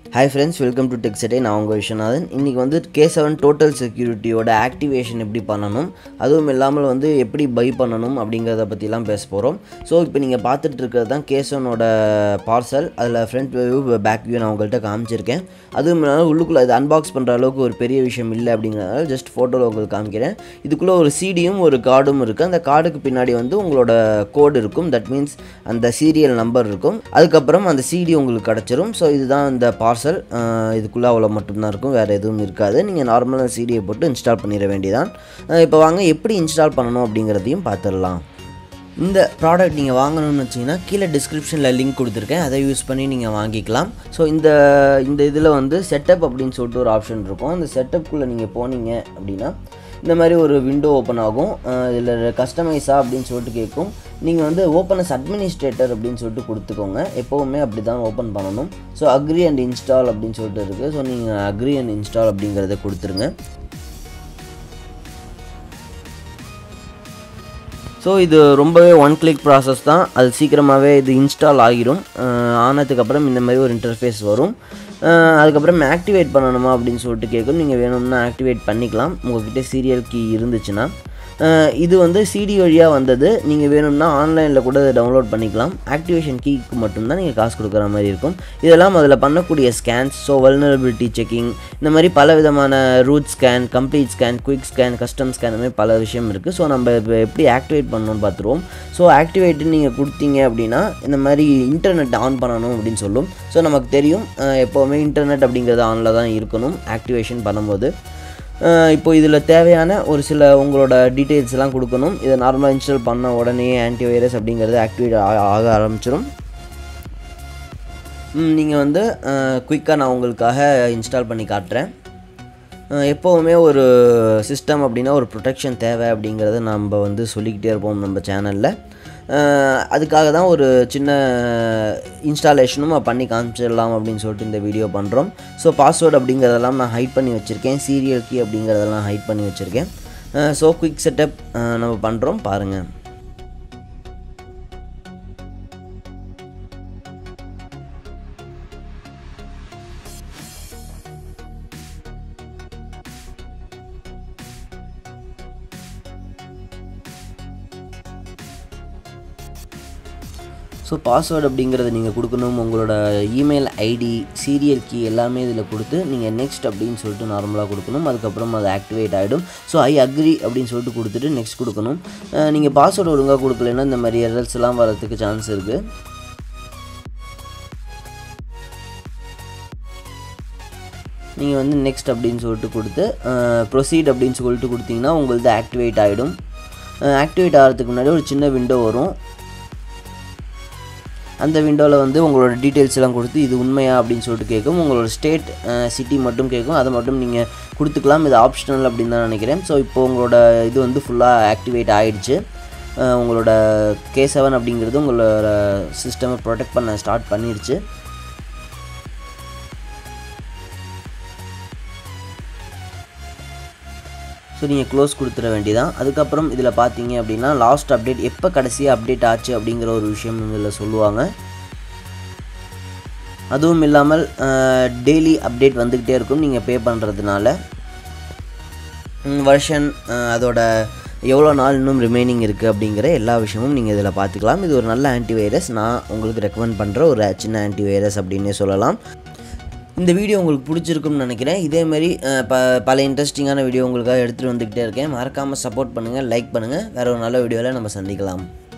hi friends welcome to tech செட்டே நான் உங்கள் விஸ்வநாதன் இன்றைக்கி வந்து கே செவன் டோட்டல் செக்யூரிட்டியோட ஆக்டிவேஷன் எப்படி பண்ணணும் அதுவும் இல்லாமல் வந்து எப்படி பை பண்ணணும் அப்படிங்கிறத பற்றிலாம் பேச போகிறோம் ஸோ இப்போ நீங்கள் பார்த்துட்டு இருக்கிறது தான் கே செவனோட பார்சல் அதில் ஃப்ரண்ட் வியூ பேக் வியூ நான் உங்கள்கிட்ட காமிச்சிருக்கேன் அதுவும் இல்லாமல் உள்ளுக்குள்ளே இது அன்பாக்ஸ் பண்ணுற அளவுக்கு ஒரு பெரிய விஷயம் இல்லை அப்படிங்கிறதுனால ஜஸ்ட் ஃபோட்டோவில் உங்களுக்கு காமிக்கிறேன் இதுக்குள்ளே ஒரு சிடியும் ஒரு கார்டும் இருக்குது அந்த கார்டுக்கு பின்னாடி வந்து உங்களோட கோடு இருக்கும் தட் மீன்ஸ் அந்த சீரியல் நம்பர் இருக்கும் அதுக்கப்புறம் அந்த சிடி உங்களுக்கு கிடச்சிரும் ஸோ இதுதான் இந்த பார்சல் இதுக்குள்ளே அவ்வளோ மட்டும்தான் இருக்கும் வேறு எதுவும் இருக்காது நீங்கள் நார்மலாக சிடியை போட்டு இன்ஸ்டால் பண்ணிட வேண்டியதான் இப்போ வாங்க எப்படி இன்ஸ்டால் பண்ணணும் அப்படிங்கிறதையும் பார்த்துடலாம் இந்த ப்ராடக்ட் நீங்கள் வாங்கணும்னு வச்சிங்கன்னா கீழே டிஸ்கிரிப்ஷனில் லிங்க் கொடுத்துருக்கேன் அதை யூஸ் பண்ணி நீங்கள் வாங்கிக்கலாம் ஸோ இந்த இந்த இதில் வந்து செட்டப் அப்படின்னு சொல்லிட்டு ஒரு ஆப்ஷன் இருக்கும் அந்த செட்டப்புக்குள்ளே நீங்கள் போனீங்க அப்படின்னா இந்த மாதிரி ஒரு விண்டோ ஓப்பன் ஆகும் இதில் கஸ்டமைஸா அப்படின்னு சொல்லிட்டு கேட்கும் நீங்கள் வந்து ஓப்பன் அஸ் அட்மினிஸ்ட்ரேட்டர் அப்படின்னு சொல்லிட்டு கொடுத்துக்கோங்க எப்போவுமே அப்படி தான் ஓப்பன் பண்ணணும் ஸோ அக்ரி அண்ட் இன்ஸ்டால் அப்படின்னு சொல்லிட்டு இருக்குது ஸோ நீங்கள் அக்ரி அண்ட் இன்ஸ்டால் அப்படிங்கிறத கொடுத்துருங்க ஸோ இது ரொம்பவே ஒன் கிளிக் ப்ராசஸ் தான் அது சீக்கிரமாகவே இது இன்ஸ்டால் ஆகிரும் ஆனதுக்கப்புறம் இந்த மாதிரி ஒரு இன்டர்ஃபேஸ் வரும் அதுக்கப்புறம் ஆக்டிவேட் பண்ணணுமா அப்படின்னு சொல்லிட்டு கேட்கும் நீங்கள் வேணும்னா ஆக்டிவேட் பண்ணிக்கலாம் உங்கள்கிட்ட சீரியல் கீ இருந்துச்சுன்னா இது வந்து சிடி வழியாக வந்தது நீங்கள் வேணும்னா ஆன்லைனில் கூட இதை டவுன்லோட் பண்ணிக்கலாம் ஆக்டிவேஷன் கீக்கு மட்டும்தான் நீங்கள் காசு கொடுக்குற மாதிரி இருக்கும் இதெல்லாம் அதில் பண்ணக்கூடிய ஸ்கேன்ஸ் ஸோ வல்னரபிலிட்டி செக்கிங் இந்த மாதிரி பல விதமான root scan complete scan quick scan custom scan இந்த மாதிரி பல விஷயம் இருக்குது ஸோ நம்ம இப்போ எப்படி ஆக்டிவேட் பண்ணணும்னு பார்த்துருவோம் ஸோ ஆக்டிவேட்டு நீங்கள் கொடுத்தீங்க அப்படின்னா இந்த மாதிரி இன்டர்நெட் ஆன் பண்ணணும் அப்படின்னு சொல்லும் ஸோ நமக்கு தெரியும் எப்போவுமே இன்டர்நெட் அப்படிங்கிறது ஆனில் தான் இருக்கணும் ஆக்டிவேஷன் பண்ணும்போது இப்போ இதில் தேவையான ஒரு சில உங்களோட டீட்டெயில்ஸ்லாம் கொடுக்கணும் இதை நார்மலாக இன்ஸ்டால் பண்ண உடனே ஆன்டிவைரஸ் அப்படிங்கிறது ஆக்டிவேட் ஆக ஆரம்பிச்சிடும் நீங்கள் வந்து குயிக்காக நான் உங்களுக்காக இன்ஸ்டால் பண்ணி காட்டுறேன் எப்போவுமே ஒரு சிஸ்டம் அப்படின்னா ஒரு ப்ரொடெக்ஷன் தேவை அப்படிங்கிறத நம்ம வந்து சொல்லிக்கிட்டே இருப்போம் நம்ம சேனலில் அதுக்காக தான் ஒரு சின்ன இன்ஸ்டாலேஷனும் பண்ணி காமிச்சிடலாம் அப்படின்னு சொல்லிட்டு இந்த வீடியோ பண்ணுறோம் ஸோ பாஸ்வேர்டு அப்படிங்கிறதெல்லாம் நான் ஹைட் பண்ணி வச்சுருக்கேன் சீரியல் கீ அப்படிங்கிறதெல்லாம் ஹைட் பண்ணி வச்சுருக்கேன் ஸோ குயிக் செட்டப் நம்ம பண்ணுறோம் பாருங்கள் ஸோ பாஸ்வேர்டு அப்படிங்கிறத நீங்கள் கொடுக்கணும் உங்களோட இமெயில் ஐடி சீரியல் கீ எல்லாமே இதில் கொடுத்து நீங்கள் நெக்ஸ்ட் அப்படின்னு சொல்லிட்டு நார்மலாக கொடுக்கணும் அதுக்கப்புறம் அது ஆக்டிவேட் ஆகிடும் ஸோ ஐ அக்ரி அப்படின்னு சொல்லிட்டு கொடுத்துட்டு நெக்ஸ்ட் கொடுக்கணும் நீங்கள் பாஸ்வேர்டு ஒழுங்காக கொடுக்கலன்னா இந்த மாதிரி எரல்ஸ் எல்லாம் வரதுக்கு சான்ஸ் இருக்குது நீங்கள் வந்து நெக்ஸ்ட் அப்படின்னு சொல்லிட்டு கொடுத்து ப்ரொசீட் அப்படின்னு சொல்லிட்டு கொடுத்தீங்கன்னா உங்களது ஆக்டிவேட் ஆகிடும் ஆக்டிவேட் ஆகிறதுக்கு முன்னாடி ஒரு சின்ன விண்டோ வரும் அந்த விண்டோவில் வந்து உங்களோட டீட்டெயில்ஸ் எல்லாம் கொடுத்து இது உண்மையா அப்படின்னு சொல்லிட்டு கேட்கும் உங்களோட ஸ்டேட் சிட்டி மட்டும் கேட்கும் அதை மட்டும் நீங்கள் கொடுத்துக்கலாம் இது ஆப்ஷனல் அப்படின்னு தான் நினைக்கிறேன் ஸோ இப்போ உங்களோட இது வந்து ஃபுல்லாக ஆக்டிவேட் ஆகிடுச்சு உங்களோட கே செவன் அப்படிங்கிறது உங்களோட சிஸ்டமை ப்ரொடெக்ட் பண்ண ஸ்டார்ட் பண்ணிடுச்சு ஸோ நீங்கள் க்ளோஸ் கொடுத்துட வேண்டியதான் அதுக்கப்புறம் இதில் பார்த்தீங்க அப்படின்னா லாஸ்ட் அப்டேட் எப்போ கடைசியாக அப்டேட் ஆச்சு அப்படிங்கிற ஒரு விஷயம் இதில் சொல்லுவாங்க அதுவும் இல்லாமல் டெய்லி அப்டேட் வந்துக்கிட்டே இருக்கும் நீங்கள் பே பண்ணுறதுனால வருஷன் அதோட எவ்வளோ நாள் இன்னும் ரிமைனிங் இருக்குது அப்படிங்கிற எல்லா விஷயமும் நீங்கள் இதில் பார்த்துக்கலாம் இது ஒரு நல்ல ஆன்டிவைரஸ் நான் உங்களுக்கு ரெக்கமெண்ட் பண்ணுற ஒரு சின்ன ஆன்டிவைரஸ் அப்படின்னே சொல்லலாம் இந்த வீடியோ உங்களுக்கு பிடிச்சிருக்கும்னு நினைக்கிறேன் இதேமாரி ப பல இன்ட்ரெஸ்டிங்கான வீடியோ உங்களுக்காக எடுத்துகிட்டு வந்துக்கிட்டே இருக்கேன் மறக்காமல் சப்போர்ட் பண்ணுங்கள் லைக் பண்ணுங்கள் வேறு ஒரு நல்ல வீடியோவில் நம்ம சந்திக்கலாம்